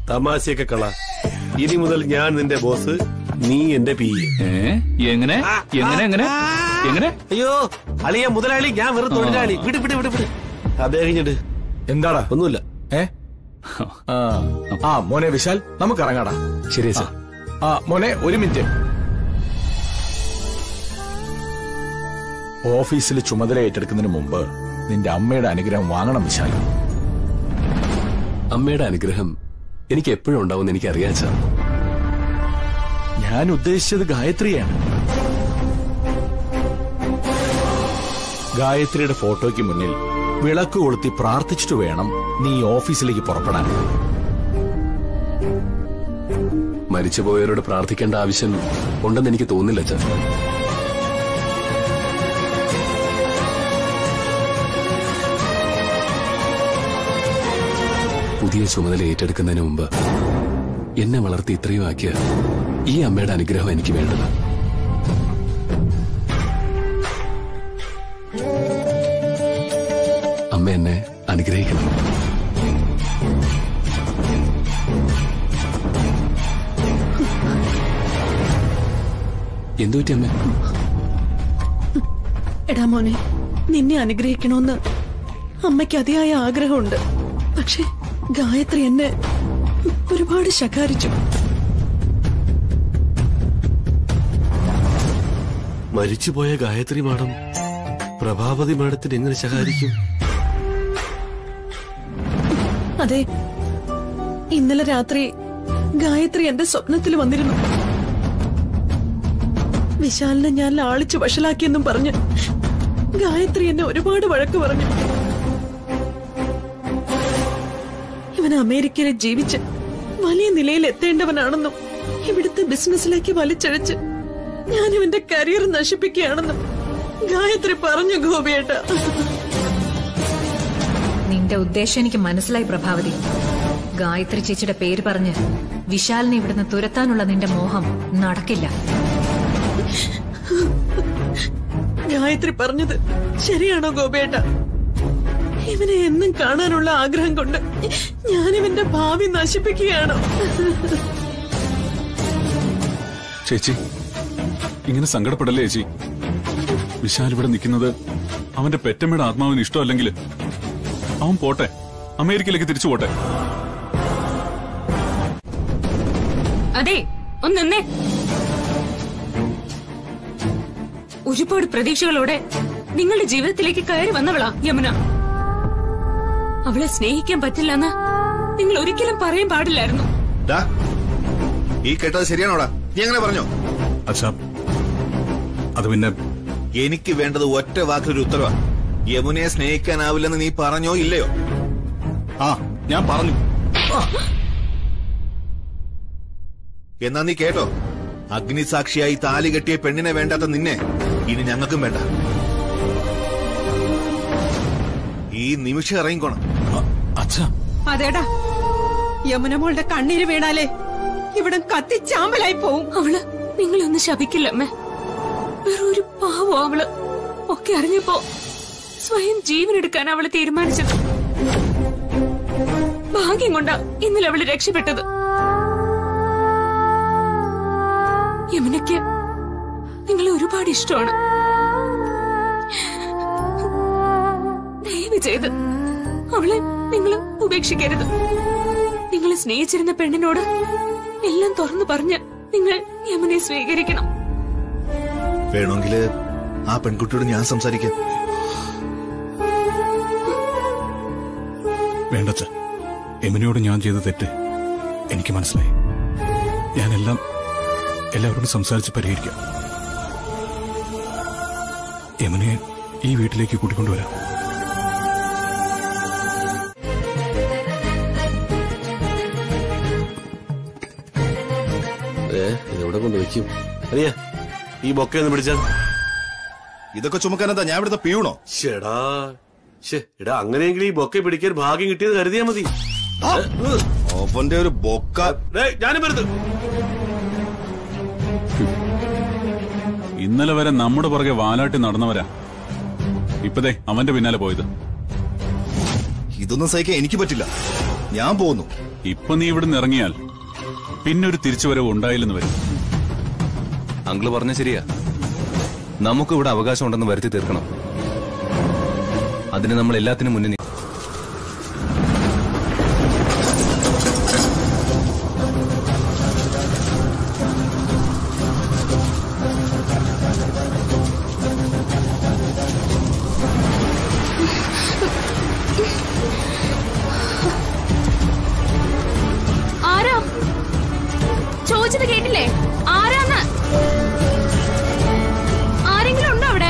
തമാശയൊക്കെ കള ഇനി മുതൽ ഞാൻ നിന്റെ ബോസ് നീ എന്റെ പി ഏ എങ്ങനെ എങ്ങനെ എങ്ങനെ എങ്ങനെ അയ്യോ അളിയ മുതലാളി ഞാൻ വെറും തൊഴിലാളി വിട് വിട് വിട് വിട് അതേ കഴിഞ്ഞിട്ട് എന്താടാ ഒന്നുമില്ല ഏ ആ, ആ മോനെ വിശാൽ നമുക്ക് ഇറങ്ങാടാ ശരി സാർ ആ മോനെ ഒരു മിനിറ്റ് ഓഫീസിൽ ചുമതല ഏറ്റെടുക്കുന്നതിന് മുമ്പ് നിന്റെ അമ്മയുടെ അനുഗ്രഹം വാങ്ങണം വിശാൽ അമ്മയുടെ അനുഗ്രഹം എനിക്ക് എപ്പോഴും ഉണ്ടാവും എനിക്ക് അറിയാം സാർ ഞാൻ ഉദ്ദേശിച്ചത് ഗായത്രിയാണ് ഗായത്രിയുടെ ഫോട്ടോയ്ക്ക് മുന്നിൽ വിളക്ക് കൊളുത്തി പ്രാർത്ഥിച്ചിട്ട് വേണം നീ ഓഫീസിലേക്ക് പുറപ്പെടാൻ മരിച്ചുപോയവരോട് പ്രാർത്ഥിക്കേണ്ട ആവശ്യം ഉണ്ടെന്ന് എനിക്ക് തോന്നുന്നില്ല സാർ പുതിയ ചുമതല ഏറ്റെടുക്കുന്നതിന് മുമ്പ് എന്നെ വളർത്തി ഇത്രയും ആക്കിയ ഈ അമ്മയുടെ അനുഗ്രഹം എനിക്ക് വേണ്ടത് അമ്മ എന്നെ അനുഗ്രഹിക്കണം എന്തു പറ്റി അമ്മ എടാ മോനെ നിന്നെ അനുഗ്രഹിക്കണമെന്ന് അമ്മയ്ക്ക് അതിയായ ആഗ്രഹമുണ്ട് പക്ഷെ ഗായത്രി എന്നെ ഒരുപാട് ശകാരിച്ചു മരിച്ചുപോയ ഗായത്രി മാഡം പ്രഭാവതി മാഡത്തിന് എങ്ങനെ ശകാരിക്കും അതെ ഇന്നലെ രാത്രി ഗായത്രി എന്റെ സ്വപ്നത്തിൽ വന്നിരുന്നു വിശാലിനെ ഞാൻ ലാളിച്ചു വഷളാക്കിയെന്നും പറഞ്ഞ് ഗായത്രി എന്നെ ഒരുപാട് വഴക്ക് പറഞ്ഞു ഇവൻ അമേരിക്കയിൽ ജീവിച്ച് വലിയ നിലയിൽ എത്തേണ്ടവനാണെന്നും ഇവിടുത്തെ ബിസിനസ്സിലേക്ക് വലിച്ചഴച്ച് ഞാൻ ഇവന്റെ കരിയർ നശിപ്പിക്കുകയാണെന്നും ഗായത്രി പറഞ്ഞു ഗോപിയേട്ട നിന്റെ ഉദ്ദേശം എനിക്ക് മനസ്സിലായി പ്രഭാവതി ഗായത്രി ചേച്ചിയുടെ പേര് പറഞ്ഞ് വിശാലിനെ ഇവിടുന്ന് തുരത്താനുള്ള നിന്റെ മോഹം നടക്കില്ല ഗായത്രി പറഞ്ഞത് ശരിയാണോ ഗോപേട്ട ഇവനെ എന്നും കാണാനുള്ള ആഗ്രഹം കൊണ്ട് ഞാനിവന്റെ ഭാവി നശിപ്പിക്കുകയാണോ ചേച്ചി ഇങ്ങനെ സങ്കടപ്പെടല്ലേ ചേച്ചി വിശാൽ ഇവിടെ നിൽക്കുന്നത് അവന്റെ പെറ്റമ്മയുടെ ആത്മാവിന് ഇഷ്ടമല്ലെങ്കിൽ അവൻ പോട്ടെ അമേരിക്കയിലേക്ക് തിരിച്ചു പോട്ടെ അതെ ഒന്ന് നിന്നേ ഒരുപാട് പ്രതീക്ഷകളോടെ നിങ്ങളുടെ ജീവിതത്തിലേക്ക് കയറി വന്നവളാ യമുന അവളെ സ്നേഹിക്കാൻ പറ്റില്ലെന്ന് നിങ്ങൾ ഒരിക്കലും പറയാൻ പാടില്ലായിരുന്നു ഡാ, ഈ കേട്ടത് ശരിയാണോടാ നീ അങ്ങനെ പറഞ്ഞോ അച്ഛാ അത് പിന്നെ എനിക്ക് വേണ്ടത് ഒറ്റ വാക്കിലൊരു ഉത്തരവാ യമുനയെ സ്നേഹിക്കാനാവില്ലെന്ന് നീ പറഞ്ഞോ ഇല്ലയോ ആ ഞാൻ പറഞ്ഞു എന്നാ നീ കേട്ടോ അഗ്നിസാക്ഷിയായി താലി കെട്ടിയ പെണ്ണിനെ വേണ്ടാത്ത നിന്നെ ഇനി ഞങ്ങൾക്കും വേണ്ട ഈ നിമിഷം ഇറങ്ങിക്കോണം അച്ഛാ അതേടാ യമുനമോളുടെ കണ്ണീര് വീണാലേ ഇവിടെ കത്തിച്ചാമ്പലായി പോവും അവള് നിങ്ങളെ ഒന്ന് ശപിക്കില്ല അമ്മേ വെറും ഒരു പാവോ അവള് ഒക്കെ അറിഞ്ഞപ്പോ സ്വയം ജീവനെടുക്കാൻ അവള് തീരുമാനിച്ചത് ഭാഗ്യം കൊണ്ടാ ഇന്നലെ അവള് രക്ഷപ്പെട്ടത് യമുനയ്ക്ക് നിങ്ങളെ ഒരുപാട് ഇഷ്ടമാണ് ദയവ് ചെയ്ത് അവളെ നിങ്ങൾ ഉപേക്ഷിക്കരുത് നിങ്ങളെ സ്നേഹിച്ചിരുന്ന പെണ്ണിനോട് എല്ലാം തുറന്നു പറഞ്ഞ് നിങ്ങൾ യമുനെ സ്വീകരിക്കണം വേണമെങ്കിൽ ആ പെൺകുട്ടിയോട് ഞാൻ സംസാരിക്കാം വേണ്ടച്ച എമിനിയോട് ഞാൻ ചെയ്ത തെറ്റ് എനിക്ക് മനസ്സിലായി ഞാനെല്ലാം എല്ലാവരോടും സംസാരിച്ച് പരിഹരിക്കാം യമുനയെ ഈ വീട്ടിലേക്ക് കൂട്ടിക്കൊണ്ടുവരാം ഏ എവിടെ കൊണ്ട് വെക്കും അറിയാ ഈ ബൊക്കെ ഒന്ന് പിടിച്ചാ ഇതൊക്കെ ചുമക്കാനെന്താ ഞാൻ ഇവിടുത്തെ പിയൂണോ ഷെടാ ഷേ എടാ അങ്ങനെയെങ്കിൽ ഈ ബൊക്കെ പിടിക്കാൻ ഭാഗ്യം കിട്ടിയത് കരുതിയാ മതി അവന്റെ ഒരു ബൊക്ക ഡേയ്, ഞാനും വരുത് ഇന്നലെ വരെ നമ്മുടെ പുറകെ വാലാട്ടി നടന്നവരാ ഇപ്പതേ അവന്റെ പിന്നാലെ പോയത് ഇതൊന്നും സഹിക്കാൻ എനിക്ക് പറ്റില്ല ഞാൻ പോകുന്നു ഇപ്പൊ നീ ഇവിടുന്ന് ഇറങ്ങിയാൽ പിന്നൊരു തിരിച്ചുവരവ് ഉണ്ടായില്ലെന്ന് വരും അങ്കിള് പറഞ്ഞ ശരിയാ നമുക്ക് ഇവിടെ അവകാശം ഉണ്ടെന്ന് വരുത്തി തീർക്കണം അതിന് നമ്മൾ എല്ലാത്തിനും മുന്നിൽ നി- ആരാ ചോദിച്ചത് കേട്ടില്ലേ ആരാന്ന് ആരെങ്കിലും ഉണ്ടോ അവിടെ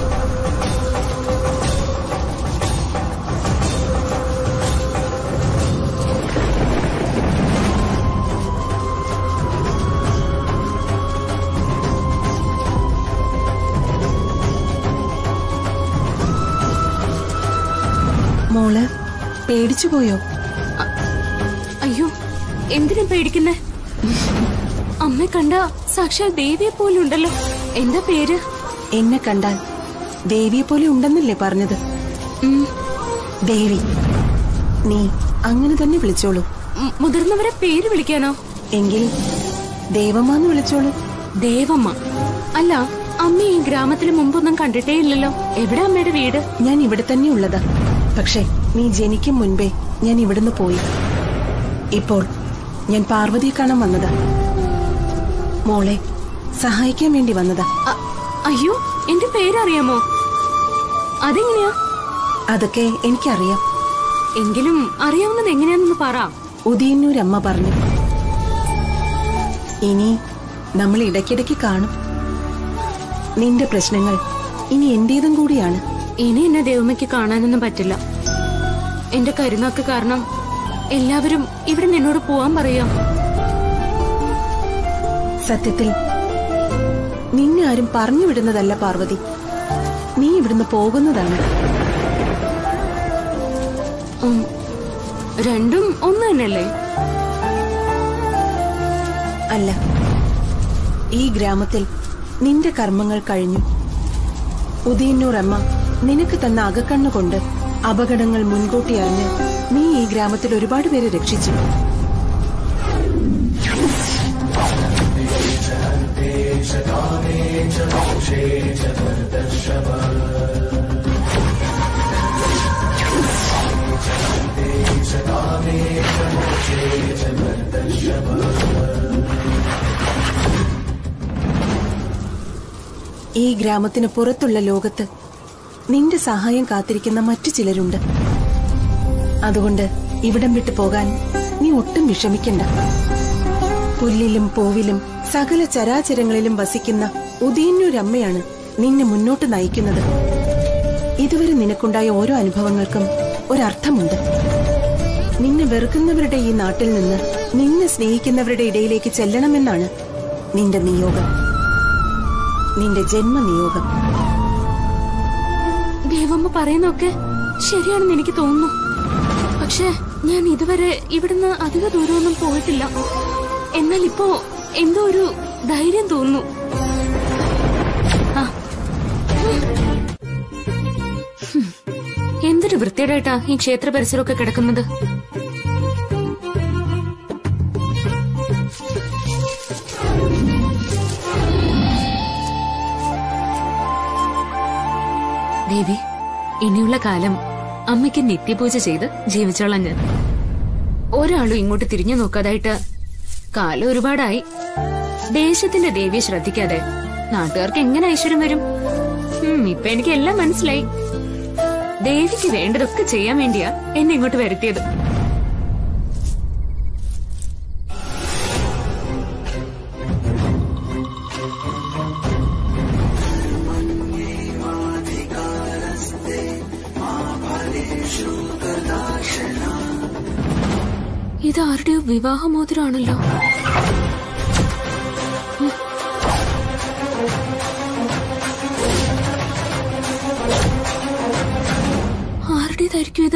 മോള് പേടിച്ചു പോയോ അയ്യോ എന്തിനാ പേടിക്കുന്നേ അമ്മ കണ്ട സാക്ഷാൽ ദേവിയെ പോലെ ഉണ്ടല്ലോ എന്താ പേര് എന്നെ കണ്ടാൽ ദേവിയെ പോലെ ഉണ്ടെന്നല്ലേ പറഞ്ഞത് ഉം, ദേവി നീ അങ്ങനെ തന്നെ വിളിച്ചോളൂ ഉം, മുതിർന്നവരെ പേര് വിളിക്കാനോ എങ്കിൽ ദേവമാന്ന് വിളിച്ചോളൂ ദേവമ്മ അല്ല അമ്മ ഈ ഗ്രാമത്തിൽ മുമ്പൊന്നും കണ്ടിട്ടേ ഇല്ലല്ലോ എവിടെ അമ്മയുടെ വീട് ഞാൻ ഇവിടെ തന്നെ ഉള്ളതാ പക്ഷെ നീ ജനിക്കും മുൻപേ ഞാൻ ഇവിടുന്ന് പോയി ഇപ്പോൾ ഞാൻ പാർവതിയെ കാണാൻ വന്നതാ മോളെ സഹായിക്കാൻ വേണ്ടി വന്നതാ അ- അയ്യോ എന്റെ പേരറിയാമോ അതെങ്ങനെയാ അതൊക്കെ എനിക്കറിയാം എങ്കിലും അറിയാവുന്നത് എങ്ങനെയാണെന്ന് പറ ഉദയന്നൂർ അമ്മ പറഞ്ഞു ഇനി നമ്മൾ ഇടയ്ക്കിടയ്ക്ക് കാണും നിന്റെ പ്രശ്നങ്ങൾ ഇനി എന്റേതും കൂടിയാണ് ഇനി എന്നെ ദേവമ്മയ്ക്ക് കാണാനൊന്നും പറ്റില്ല എന്റെ കരുനാക്ക് കാരണം എല്ലാവരും ഇവിടെ നിന്നോട് പോവാൻ പറയാം സത്യത്തിൽ നിന്നെ ആരും പറഞ്ഞു വിടുന്നതല്ല പാർവതി നീ ഇവിടുന്ന് പോകുന്നതാണ് ഉം. രണ്ടും ഒന്ന് തന്നെയല്ലേ അല്ല ഈ ഗ്രാമത്തിൽ നിന്റെ കർമ്മങ്ങൾ കഴിഞ്ഞു ഉദയന്നൂർ അമ്മ നിനക്ക് തന്ന അകക്കണ്ണുകൊണ്ട് അപകടങ്ങൾ മുൻകൂട്ടി അറിഞ്ഞ് നീ ഈ ഗ്രാമത്തിൽ ഒരുപാട് പേരെ രക്ഷിച്ചു ഈ ഗ്രാമത്തിന് പുറത്തുള്ള ലോകത്ത് നിന്റെ സഹായം കാത്തിരിക്കുന്ന മറ്റു ചിലരുണ്ട് അതുകൊണ്ട് ഇവിടം വിട്ടു പോകാൻ നീ ഒട്ടും വിഷമിക്കണ്ട പുല്ലിലും പൂവിലും സകല ചരാചരങ്ങളിലും വസിക്കുന്ന ഉദയന്നൂരമ്മയാണ് നിന്നെ മുന്നോട്ട് നയിക്കുന്നത് ഇതുവരെ നിനക്കുണ്ടായ ഓരോ അനുഭവങ്ങൾക്കും ഒരർത്ഥമുണ്ട് നിന്നെ വെറുക്കുന്നവരുടെ ഈ നാട്ടിൽ നിന്ന് നിന്നെ സ്നേഹിക്കുന്നവരുടെ ഇടയിലേക്ക് ചെല്ലണമെന്നാണ് നിന്റെ നിയോഗം നിന്റെ ജന്മനിയോഗം ദേവമ്മ പറയുന്നൊക്കെ ശരിയാണെന്ന് എനിക്ക് തോന്നുന്നു പക്ഷെ ഞാൻ ഇതുവരെ ഇവിടുന്ന് അധിക ദൂരമൊന്നും പോയിട്ടില്ല എന്നാൽ ഇപ്പോ എന്തോ ഒരു ധൈര്യം തോന്നുന്നു ആ. ഹും. എന്തൊരു വൃത്തിയേടായിട്ടാ ഈ ക്ഷേത്ര പരിസരമൊക്കെ കിടക്കുന്നത് ദേവി ഇനിയുള്ള കാലം അമ്മയ്ക്ക് നിത്യപൂജ ചെയ്ത് ജീവിച്ചോളാം ഞാൻ ഒരാളും ഇങ്ങോട്ട് തിരിഞ്ഞു നോക്കാതായിട്ട് കാലം ഒരുപാടായി ദേശത്തിന്റെ ദേവിയെ ശ്രദ്ധിക്കാതെ നാട്ടുകാർക്ക് എങ്ങനെ ഐശ്വര്യം വരും ഉം, ഇപ്പൊ എനിക്ക് എല്ലാം മനസ്സിലായി ദേവിക്ക് വേണ്ടതൊക്കെ ചെയ്യാൻ വേണ്ടിയാ എന്നെ ഇങ്ങോട്ട് വരുത്തിയത് ഇത് ആരുടെയോ വിവാഹമോതിരാണല്ലോ ആരുടേതായിരിക്കും ഇത്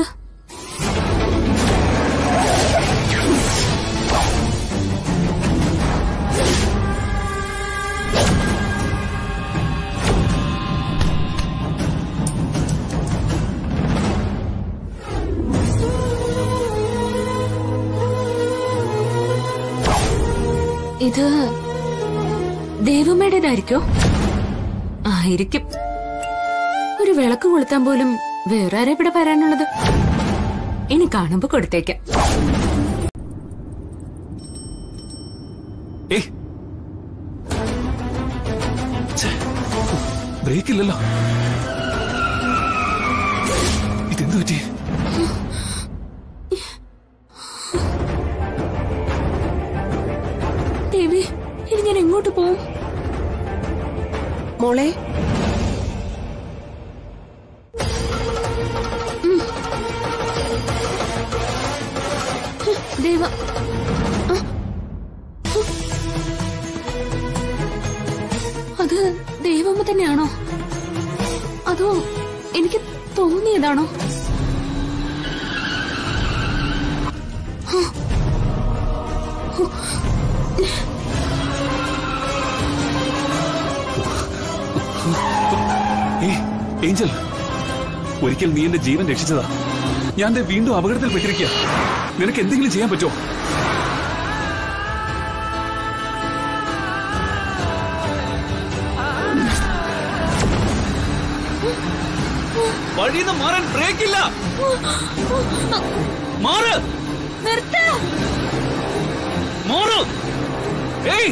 ഇത് ദേവമ്മയുടേതായിരിക്കോ ആയിരിക്കും ഒരു വിളക്ക് കൊളുത്താൻ പോലും വേറെ ആരെ ഇവിടെ വരാനുള്ളത് ഇനി കാണുമ്പോ കൊടുത്തേക്കാം ഏയ് ബ്രേക്ക് ഇല്ലല്ലോ ഇതെന്ത് പറ്റി ദേവി ഇനി ഞാൻ എങ്ങോട്ട് പോവും മോളെ ദേവ ആ. അത് ദൈവമ്മ തന്നെയാണോ അതോ എനിക്ക് തോന്നിയതാണോ ഏയ് ഏഞ്ചൽ ഒരിക്കൽ നീ എന്റെ ജീവൻ രക്ഷിച്ചതാ ഞാൻ ദേ വീണ്ടും അപകടത്തിൽ പെട്ടിരിക്കുക നിനക്ക് എന്തെങ്കിലും ചെയ്യാൻ പറ്റുമോ വഴിന്ന് മാറാൻ ബ്രേക്ക് ഇല്ല മാറ് നിർത്ത മാറ് ഏയ്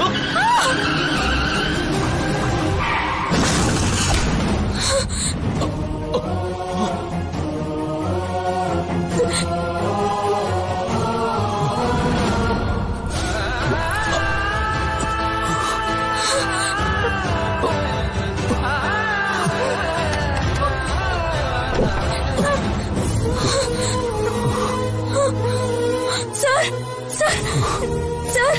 സാർ സാർ സാർ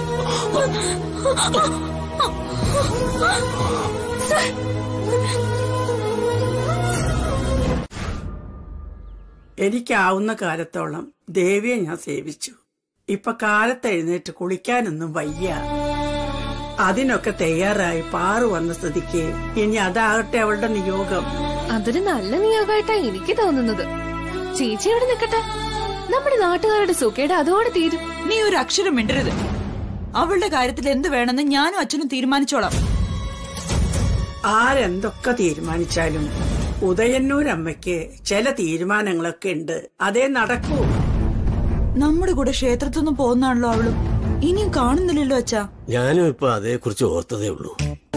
സാർ എനിക്കാവുന്ന കാലത്തോളം ദേവിയെ ഞാൻ സേവിച്ചു ഇപ്പൊ കാലത്ത് എഴുന്നേറ്റ് കുളിക്കാനൊന്നും വയ്യ അതിനൊക്കെ തയ്യാറായി പാറു വന്ന സ്ഥിതിക്ക് ഇനി അതാകട്ടെ അവളുടെ നിയോഗം അതൊരു നല്ല നിയോഗമായിട്ടാ എനിക്ക് തോന്നുന്നത് ചേച്ചി ഇവിടെ നിൽക്കട്ടെ നമ്മുടെ നാട്ടുകാരുടെ സുഖയുടെ അതോടെ തീരും നീ ഒരു അക്ഷരം മിണ്ടരുത് അവളുടെ കാര്യത്തിൽ എന്ത് വേണമെന്ന് ഞാനും അച്ഛനും തീരുമാനിച്ചോളാം ആരെന്തൊക്കെ തീരുമാനിച്ചാലും ഉദയന്നൂരമ്മയ്ക്ക് ചില തീരുമാനങ്ങളൊക്കെ ഉണ്ട് അതേ നടക്കൂ നമ്മുടെ കൂടെ ക്ഷേത്രത്തിൽ നിന്ന് പോകുന്നാണല്ലോ അവളും ഇനിയും കാണുന്നില്ലല്ലോ അച്ഛാ ഞാനും ഇപ്പൊ അതേക്കുറിച്ച് ഓർത്തതേ ഉള്ളൂ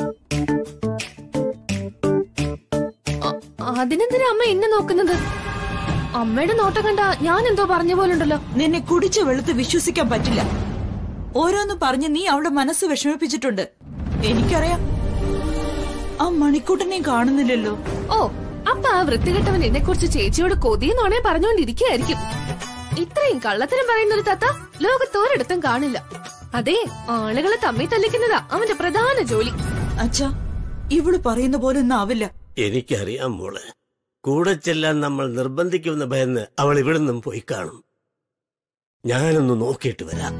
അതിനെന്തിനാ അമ്മ എന്നെ നോക്കുന്നത് അമ്മയുടെ നോട്ടം കണ്ട ഞാൻ എന്തോ പറഞ്ഞ പോലുണ്ടല്ലോ നിന്നെ കുടിച്ച വെള്ളത്ത് വിശ്വസിക്കാൻ പറ്റില്ല ഓരോന്ന് പറഞ്ഞ് നീ അവളുടെ മനസ്സ് വിഷമിപ്പിച്ചിട്ടുണ്ട് എനിക്കറിയാം ആ മണിക്കൂട്ടനെയും കാണുന്നില്ലല്ലോ ഓ അപ്പൊ ആ വൃത്തികെട്ടവൻ എന്നെ കുറിച്ച് ചേച്ചിയോട് കൊതിയെന്നോണേ പറഞ്ഞുകൊണ്ടിരിക്കുകയായിരിക്കും ഇത്രയും കള്ളത്തരം പറയുന്ന ഒരു തത്ത ലോകത്തോരിടത്തും കാണില്ല അതെ ആളുകളെ തമ്മി തല്ലിക്കുന്നതാ അവന്റെ പ്രധാന ജോലി അച്ഛാ ഇവള് പറയുന്ന പോലെ ഒന്നും ആവില്ല എനിക്കറിയാം മോളെ കൂടെ ചെല്ലാൻ നമ്മൾ നിർബന്ധിക്കുമെന്ന് ഭയന്ന് അവൾ ഇവിടെ നിന്നും പോയി കാണും ഞാനൊന്ന് നോക്കിയിട്ട് വരാം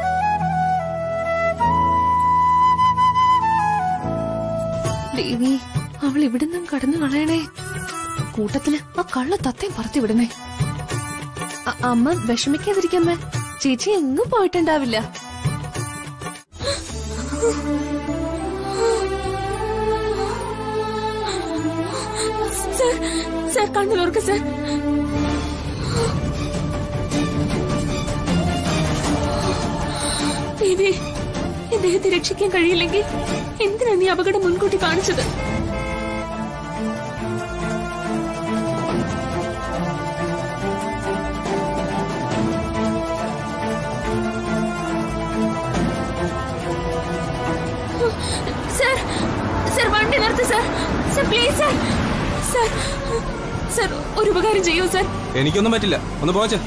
ദേവി അവൾ ഇവിടുന്നും കടന്നു കളയണേ കൂട്ടത്തില് ആ കള്ള തത്തയും പറത്തി വിടണേ അ- അമ്മ വിഷമിക്കാതിരിക്കമ്മ ചേച്ചി എങ്ങും പോയിട്ടുണ്ടാവില്ല സാർ സാർ കണ്ണുലോർക്ക് സാർ ദേവി ഇദ്ദേഹത്തെ രക്ഷിക്കാൻ കഴിയില്ലെങ്കിൽ എന്തിനാ നീ അപകടം മുൻകൂട്ടി കാണിച്ചത് സാർ സാർ വണ്ടി നിർത്ത് sir sir please sir sir sir ഒരു ഉപകാരം ചെയ്യൂ സാർ എനിക്കൊന്നും പറ്റില്ല ഒന്ന് പോച്ചേ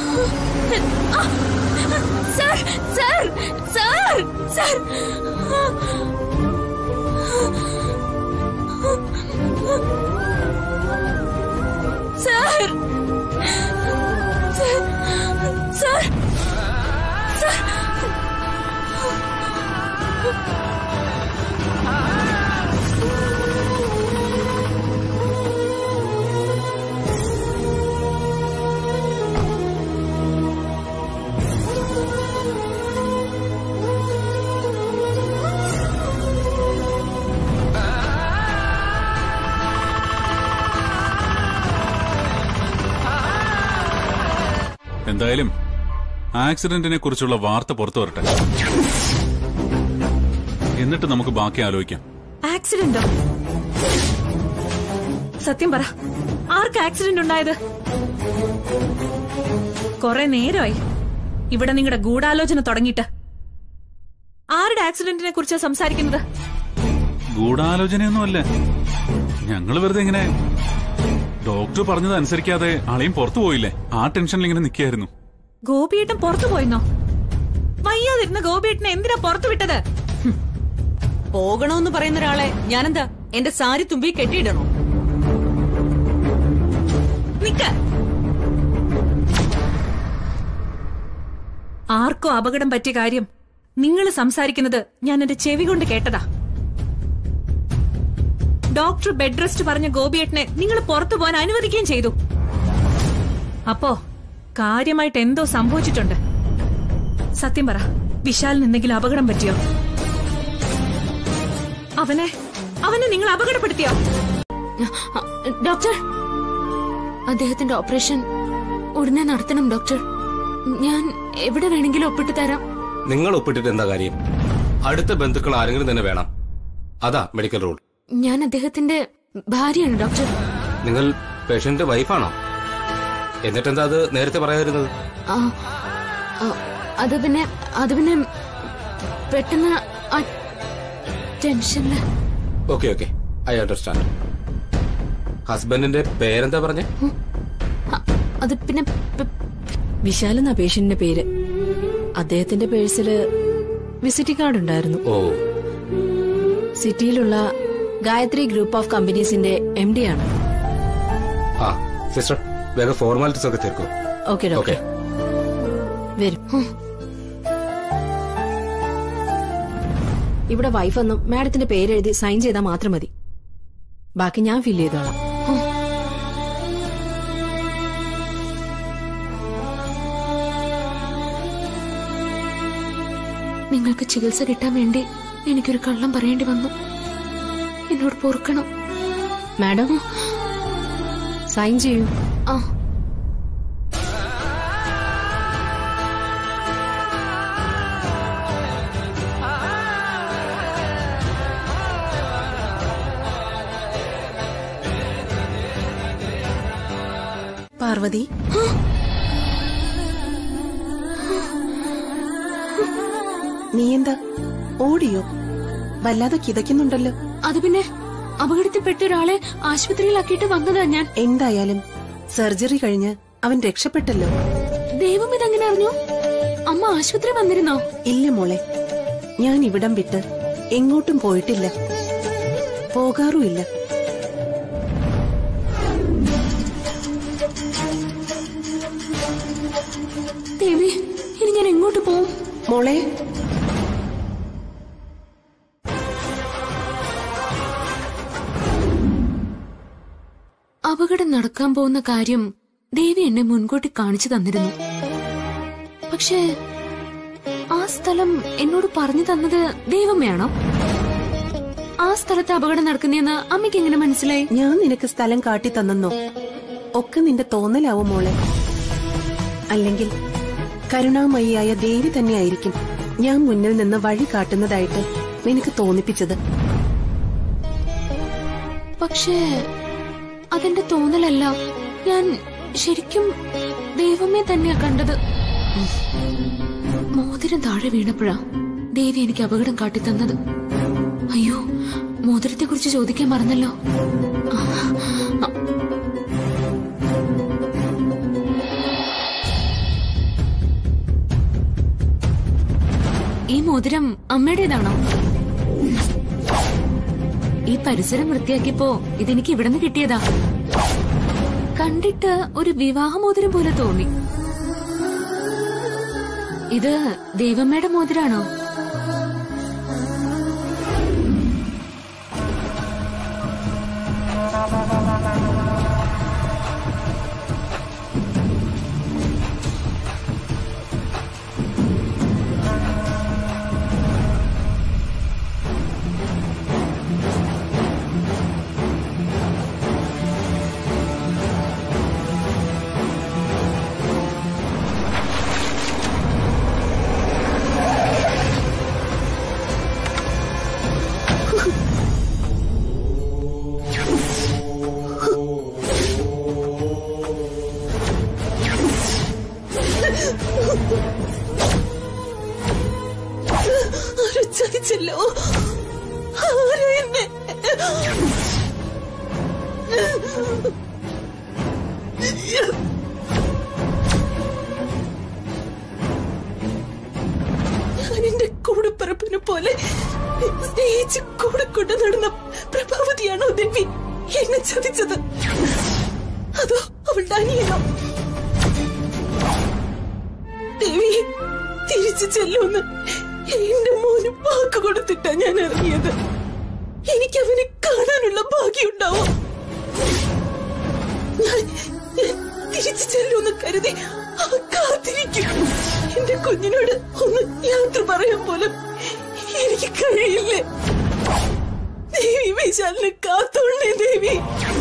sir sir sir sir sir sir sir sir എന്തായാലും ആക്സിഡന്റിനെ കുറിച്ചുള്ള വാർത്ത പുറത്തു വരട്ടെ എന്നിട്ട് നമുക്ക് ബാക്കി ആലോചിക്കാം ആക്സിഡന്റോ സത്യം പറ ആർക്ക് ആക്സിഡന്റ് ഉണ്ടായത് കൊറേ നേരമായി ഇവിടെ നിങ്ങളുടെ ഗൂഢാലോചന തുടങ്ങിയിട്ട് ആരുടെ ആക്സിഡന്റിനെ കുറിച്ചാ സംസാരിക്കുന്നത് ഗൂഢാലോചനയൊന്നുമല്ല ഞങ്ങൾ വെറുതെ ഇങ്ങനെ ഡോക്ടർ പറഞ്ഞത് അനുസരിക്കാതെ ആളെയും പുറത്തു പോയില്ലേ ആ ടെൻഷനിൽ ഇങ്ങനെ നിൽക്കായിരുന്നു ഗോപിയേട്ടൻ പുറത്തു പോയെന്നോ വയ്യാതിരുന്ന ഗോപിയേട്ടനെ എന്തിനാ പുറത്തു വിട്ടത് പോകണമെന്ന് പറയുന്ന ഒരാളെ ഞാനെന്താ എന്റെ സാരി തുമ്പി കെട്ടിയിടണോ നിക്ക ആർക്കോ അപകടം പറ്റിയ കാര്യം നിങ്ങൾ സംസാരിക്കുന്നത് ഞാൻ എന്റെ ചെവി കൊണ്ട് കേട്ടതാ ഡോക്ടർ ബെഡ് റെസ്റ്റ് പറഞ്ഞ ഗോപിയേട്ടനെ നിങ്ങൾ പുറത്തു പോകാൻ അനുവദിക്കുകയും ചെയ്തു അപ്പോ കാര്യമായിട്ട് എന്തോ സംഭവിച്ചിട്ടുണ്ട് സത്യം പറ വിശാലിന് എന്തെങ്കിലും അപകടം പറ്റിയോ അവനെ അവനെ നിങ്ങൾ അപകടപ്പെടുത്തിയോ ഡോക്ടർ അദ്ദേഹത്തിന്റെ ഓപ്പറേഷൻ ഉടനെ നടത്തണം ഡോക്ടർ ഞാൻ എവിടെ വേണമെങ്കിലും ഒപ്പിട്ട് തരാം നിങ്ങൾ ഒപ്പിട്ടിട്ട് എന്താ കാര്യം അടുത്ത ബന്ധുക്കൾ ആരെങ്കിലും തന്നെ വേണം അതാ മെഡിക്കൽ റൂൾ ഞാൻ അദ്ദേഹത്തിന്റെ ഭാര്യയാണ് ഡോക്ടർ നിങ്ങൾ പേഷ്യന്റ് വൈഫാണോ എന്നിട്ടെന്താ അത് നേരത്തെ പറയാതിരുന്നത് ആ, ആ, അത് പിന്നെ അത് പിന്നെ പെട്ടെന്ന് ആ ടെൻഷനില് ഓക്കെ ഓക്കെ ഐ അണ്ടർസ്റ്റാൻഡ് ഹസ്ബൻഡിന്റെ പേരെന്താ പറഞ്ഞേ അത് പിന്നെ പെ- വിശാൽ എന്നാ പേഷ്യന്റിന്റെ പേര് അദ്ദേഹത്തിന്റെ പേഴ്സില് വിസിറ്റിംഗ് കാർഡ് ഉണ്ടായിരുന്നു ഓ സിറ്റിയിലുള്ള ഗായത്രി ഗ്രൂപ്പ് ഓഫ് കമ്പനീസിന്റെ എം ഡി ആണ് ആ സിസ്റ്റർ വേഗം ഫോർമാലിറ്റീസ് ഒക്കെ തീർക്കൂ ഓക്കെ ഡോക്ടർ ഓക്കെ വരും ഇവിടെ വൈഫൊന്നും മാഡത്തിന്റെ പേരെഴുതി സൈൻ ചെയ്താൽ മാത്രം മതി ബാക്കി ഞാൻ ഫിൽ ചെയ്തോളാം നിങ്ങൾക്ക് ചികിത്സ കിട്ടാൻ വേണ്ടി എനിക്കൊരു കള്ളം പറയേണ്ടി വന്നു എന്നോട് പൊറുക്കണം മാഡം സൈൻ ചെയ്യൂ ആ പാർവതി നീ എന്താ ഓടിയോ വല്ലാതെ കിതയ്ക്കുന്നുണ്ടല്ലോ അത് പിന്നെ അപകടത്തിൽപ്പെട്ട ഒരാളെ ആശുപത്രിയിലാക്കിയിട്ട് വന്നതാ ഞാൻ എന്തായാലും സർജറി കഴിഞ്ഞ് അവൻ രക്ഷപ്പെട്ടല്ലോ ദൈവം ഇതെങ്ങനെ അറിഞ്ഞു അമ്മ ആശുപത്രി വന്നിരുന്നോ ഇല്ല മോളെ ഞാൻ ഇവിടം വിട്ട് എങ്ങോട്ടും പോയിട്ടില്ല പോകാറുമില്ല ദേവി ഇനി ഞാൻ എങ്ങോട്ട് പോവും മോളെ അപകടം നടക്കാൻ പോകുന്ന കാര്യം ദേവി എന്നെ മുൻകൂട്ടി കാണിച്ചു തന്നിരുന്നു പക്ഷേ ആ സ്ഥലം എന്നോട് പറഞ്ഞു തന്നത് ദൈവമയാണോ ആ സ്ഥലത്ത് അപകടം നടക്കുന്നതെന്ന് അമ്മയ്ക്ക് എങ്ങനെ മനസ്സിലായി ഞാൻ നിനക്ക് സ്ഥലം കാട്ടി തന്നെന്നോ ഒക്കെ നിന്റെ തോന്നലാവും മോളെ അല്ലെങ്കിൽ കരുണാമയിയായ ദേവി തന്നെയായിരിക്കും ഞാൻ മുന്നിൽ നിന്ന് വഴി കാട്ടുന്നതായിട്ട് നിനക്ക് തോന്നിപ്പിച്ചത് പക്ഷേ അതെന്റെ തോന്നലല്ല ഞാൻ ശരിക്കും ദൈവമേ തന്നെയാ കണ്ടത് മോതിരം താഴെ വീണപ്പോഴാ ദേവി എനിക്ക് അപകടം കാട്ടിത്തന്നത് അയ്യോ മോതിരത്തെ കുറിച്ച് ചോദിക്കാൻ മറന്നല്ലോ ആ, ആ. ഈ മോതിരം അമ്മയുടേതാണോ ഈ പരിസരം വൃത്തിയാക്കിയപ്പോ ഇതെനിക്ക് ഇവിടുന്ന് കിട്ടിയതാ കണ്ടിട്ട് ഒരു വിവാഹമോതിരം പോലെ തോന്നി ഇത് ദേവമ്മയുടെ മോതിരാണോ തിരിച്ചല്ലോ ആരാ എന്നെ ഞാൻ എന്റെ കൂടെപ്പിറപ്പിനെ പോലെ സ്നേഹിച്ച് കൂടെ കൊണ്ടു നടന്ന പ്രഭാവതിയാണോ ദേവി എന്നെ ചതിച്ചത് അതോ അവളുടെ അനിയനോ ദേവി തിരിച്ചു ചെല്ലുമെന്ന് എന്റെ മോന് വാക്ക് കൊടുത്തിട്ടാ ഞാൻ ഇറങ്ങിയത് എനിക്ക് അവനെ കാണാനുള്ള ഭാഗ്യമുണ്ടാവോ ഞാൻ തിരിച്ചു ചെല്ലുമെന്ന് കരുതി അവൻ കാത്തിരിക്കും എന്റെ കുഞ്ഞിനോട് ഒന്ന് യാത്ര പറയാൻ പോലും എനിക്ക് കഴിയില്ലേ ദേവി വിശാലിനെ കാത്തോളേ ദേവി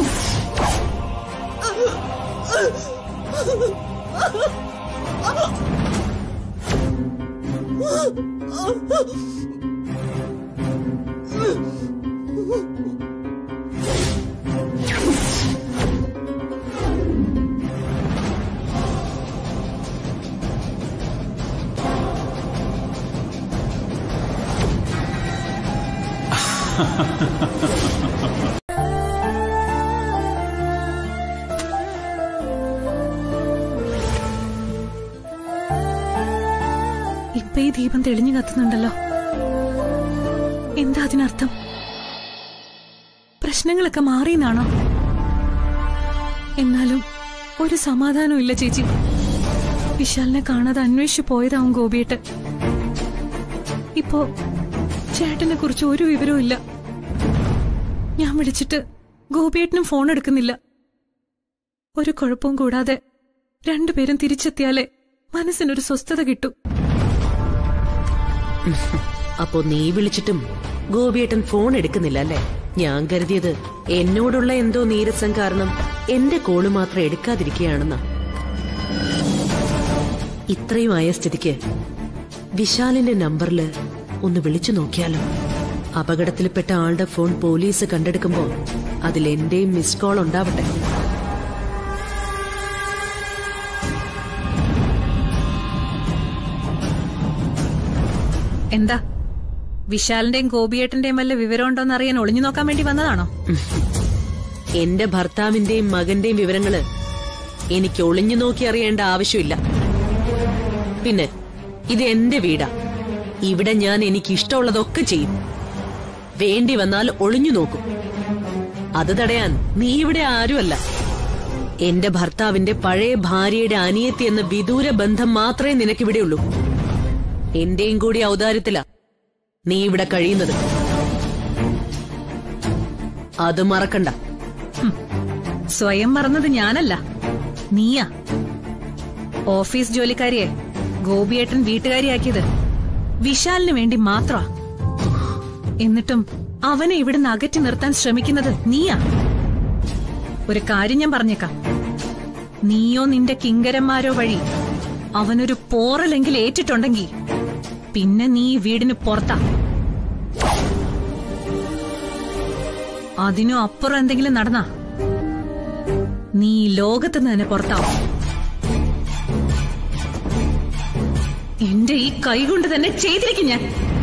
ഇപ്പൊ ഈ ദീപം തെളിഞ്ഞു കത്തുന്നുണ്ടല്ലോ എന്താ അതിനർത്ഥം പ്രശ്നങ്ങളൊക്കെ മാറിയെന്നാണോ എന്നാലും ഒരു സമാധാനവും ഇല്ല ചേച്ചി വിശാലിനെ കാണാതെ അന്വേഷിച്ചു പോയതാവും ഗോപിയേട്ട് ഇപ്പോ ചേട്ടനെ കുറിച്ച് ഒരു വിവരവും ഇല്ല ഞാൻ വിളിച്ചിട്ട് ഗോപിയേട്ടനും ഫോൺ എടുക്കുന്നില്ല ഒരു കുഴപ്പവും കൂടാതെ രണ്ടുപേരും തിരിച്ചെത്തിയാലേ മനസ്സിനൊരു സ്വസ്ഥത കിട്ടൂ അപ്പോ നീ വിളിച്ചിട്ടും ഗോപിയേട്ടൻ ഫോൺ എടുക്കുന്നില്ല അല്ലേ ഞാൻ കരുതിയത് എന്നോടുള്ള എന്തോ നീരസം കാരണം എന്റെ കോള് മാത്രം എടുക്കാതിരിക്കുകയാണെന്നാ ഇത്രയും ആയ സ്ഥിതിക്ക് വിശാലിന്റെ നമ്പറില് ഒന്ന് വിളിച്ചു നോക്കിയാലോ അപകടത്തിൽപ്പെട്ട ആളുടെ ഫോൺ പോലീസ് കണ്ടെടുക്കുമ്പോ അതിൽ എന്റെയും മിസ് കോൾ ഉണ്ടാവട്ടെ എന്താ വിശാലിന്റെയും ഗോപിയേട്ടന്റെയും വല്ല വിവരമുണ്ടോന്ന് അറിയാൻ ഒളിഞ്ഞു നോക്കാൻ വേണ്ടി വന്നതാണോ എന്റെ ഭർത്താവിന്റെയും മകന്റെയും വിവരങ്ങള് എനിക്ക് ഒളിഞ്ഞു നോക്കി അറിയേണ്ട ആവശ്യമില്ല പിന്നെ ഇത് എന്റെ വീടാ ഇവിടെ ഞാൻ എനിക്ക് ഇഷ്ടമുള്ളതൊക്കെ ചെയ്യും വേണ്ടി വന്നാൽ ഒളിഞ്ഞു നോക്കും അത് തടയാൻ നീ ഇവിടെ ആരുമല്ല എന്റെ ഭർത്താവിന്റെ പഴയ ഭാര്യയുടെ അനിയത്തി എന്ന വിദൂര ബന്ധം മാത്രമേ നിനക്കിവിടെയുള്ളൂ എന്റെയും കൂടി ഔദാര്യത്തിലാ നീ ഇവിടെ കഴിയുന്നത് അത് മറക്കണ്ട സ്വയം മറന്നത് ഞാനല്ല നീയാ ഓഫീസ് ജോലിക്കാരിയെ ഗോപിയേട്ടൻ വീട്ടുകാരിയാക്കിയത് വിശാലിന് വേണ്ടി മാത്രമാ എന്നിട്ടും അവനെ ഇവിടുന്ന് അകറ്റി നിർത്താൻ ശ്രമിക്കുന്നത് നീയാ ഒരു കാര്യം ഞാൻ പറഞ്ഞേക്കാം നീയോ നിന്റെ കിങ്കരന്മാരോ വഴി അവനൊരു പോറലെങ്കിൽ ഏറ്റിട്ടുണ്ടെങ്കിൽ പിന്നെ നീ ഈ വീടിന് പുറത്താ അതിനു അപ്പുറം എന്തെങ്കിലും നടന്നാ നീ ഈ ലോകത്ത് തന്നെ പുറത്താവും എന്റെ ഈ കൈ കൊണ്ട് തന്നെ ചെയ്തിരിക്കും ഞാൻ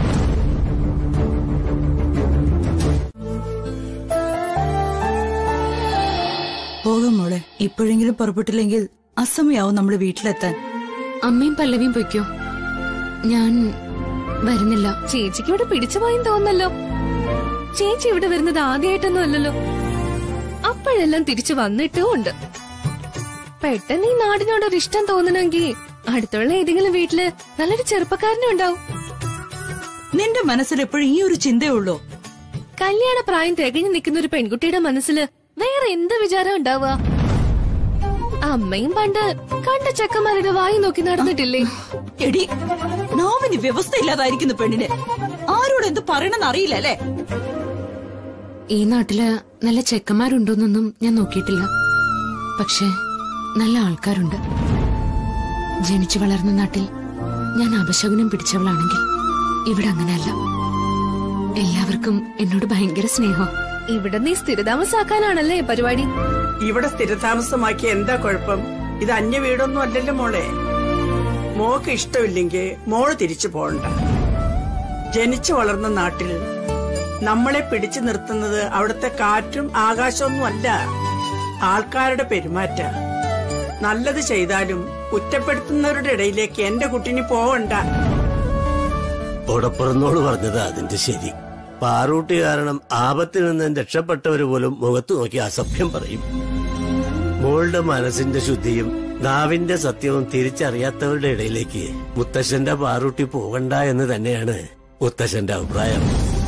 പോകാം മോളെ ഇപ്പോഴെങ്കിലും പുറപ്പെട്ടില്ലെങ്കിൽ അസമയാവും നമ്മൾ വീട്ടിലെത്താൻ അമ്മയും പല്ലവിയും പൊയ്ക്കോ ഞാൻ വരുന്നില്ല ചേച്ചിക്ക് ഇവിടെ പിടിച്ചു പോയെന്ന് തോന്നല്ലോ ചേച്ചി ഇവിടെ വരുന്നത് ആദ്യമായിട്ടൊന്നും അല്ലല്ലോ അപ്പോഴെല്ലാം തിരിച്ചു വന്നിട്ടും ഉണ്ട് പെട്ടെന്ന് ഈ നാടിനോടൊരു ഇഷ്ടം തോന്നണമെങ്കിൽ അടുത്തുള്ള ഏതെങ്കിലും വീട്ടില് നല്ലൊരു ചെറുപ്പക്കാരനും ഉണ്ടാവും നിന്റെ മനസ്സിൽ എപ്പോഴും ഈ ഒരു ചിന്തയുള്ളൂ കല്യാണ പ്രായം തികഞ്ഞു നിൽക്കുന്ന ഒരു പെൺകുട്ടിയുടെ മനസ്സില് വേറെ എന്ത് വിചാരം ഉണ്ടാവുക അമ്മയും പണ്ട് കണ്ട ചെക്കന്മാരുടെ വായി നോക്കി നടന്നിട്ടില്ലേ എടി നാവിന് വ്യവസ്ഥയില്ലാതായിരിക്കുന്നു പെണ്ണിന് ആരോട് എന്ത് പറയണമെന്ന് അറിയില്ല അല്ലേ ഈ നാട്ടില് നല്ല ചെക്കന്മാരുണ്ടോന്നൊന്നും ഞാൻ നോക്കിയിട്ടില്ല പക്ഷെ നല്ല ആൾക്കാരുണ്ട് ജനിച്ചു വളർന്ന നാട്ടിൽ ഞാൻ അപശകുനം പിടിച്ചവളാണെങ്കിൽ ഇവിടെ അങ്ങനെയല്ല എല്ലാവർക്കും എന്നോട് ഭയങ്കര സ്നേഹം ഇവിടെ നീ സ്ഥിരതാമസാക്കാനാണല്ലേ പരിപാടി ഇവിടെ സ്ഥിരതാമസമാക്കി എന്താ കുഴപ്പം ഇത് അന്യ വീടൊന്നും അല്ലല്ലോ മോളെ മോക്ക് ഇഷ്ടമില്ലെങ്കിൽ മോള് തിരിച്ചു പോകണ്ട ജനിച്ചു വളർന്ന നാട്ടിൽ നമ്മളെ പിടിച്ചു നിർത്തുന്നത് അവിടുത്തെ കാറ്റും ആകാശമൊന്നുമല്ല ആൾക്കാരുടെ പെരുമാറ്റ നല്ലത് ചെയ്താലും കുറ്റപ്പെടുത്തുന്നവരുടെ ഇടയിലേക്ക് എന്റെ കുട്ടിനി പോവണ്ട ഉടപ്പുറന്നോട് പറഞ്ഞത് അതിന്റെ ശരി പാറൂട്ടി കാരണം ആപത്തിൽ നിന്ന് രക്ഷപ്പെട്ടവര് പോലും മുഖത്ത് നോക്കി അസഭ്യം പറയും മോളുടെ മനസ്സിന്റെ ശുദ്ധിയും നാവിന്റെ സത്യവും തിരിച്ചറിയാത്തവരുടെ ഇടയിലേക്ക് മുത്തശ്ശന്റെ പാറൂട്ടി പോകണ്ട എന്ന് തന്നെയാണ് മുത്തശ്ശന്റെ അഭിപ്രായം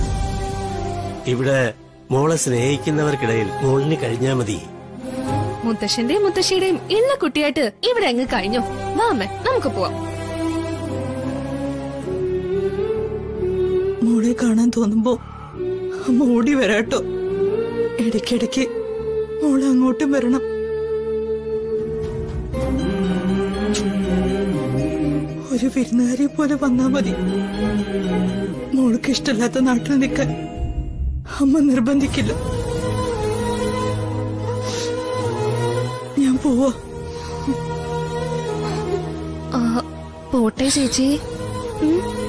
ഇവിടെ മോളെ സ്നേഹിക്കുന്നവർക്കിടയിൽ മോളിന് കഴിഞ്ഞാ മതി മുത്തശ്ശന്റെയും മുത്തശ്ശിയുടെയും ഇള്ള കുട്ടിയായിട്ട് ഇവിടെ അങ്ങ് കഴിഞ്ഞു വാമേ നമുക്ക് പോവാം മോളെ കാണാൻ തോന്നുമ്പോ അമ്മ ഓടി വരാട്ടോ ഇടയ്ക്കിടയ്ക്ക് മോളെ അങ്ങോട്ടും വരണം ഒരു വിരുന്നുകാരി പോലെ വന്നാ മതി മോൾക്ക് ഇഷ്ടമില്ലാത്ത നാട്ടിൽ നിൽക്കാൻ അമ്മ നിർബന്ധിക്കില്ല ഞാൻ പോവാ ആ, പോട്ടെ ചേച്ചി ഉം.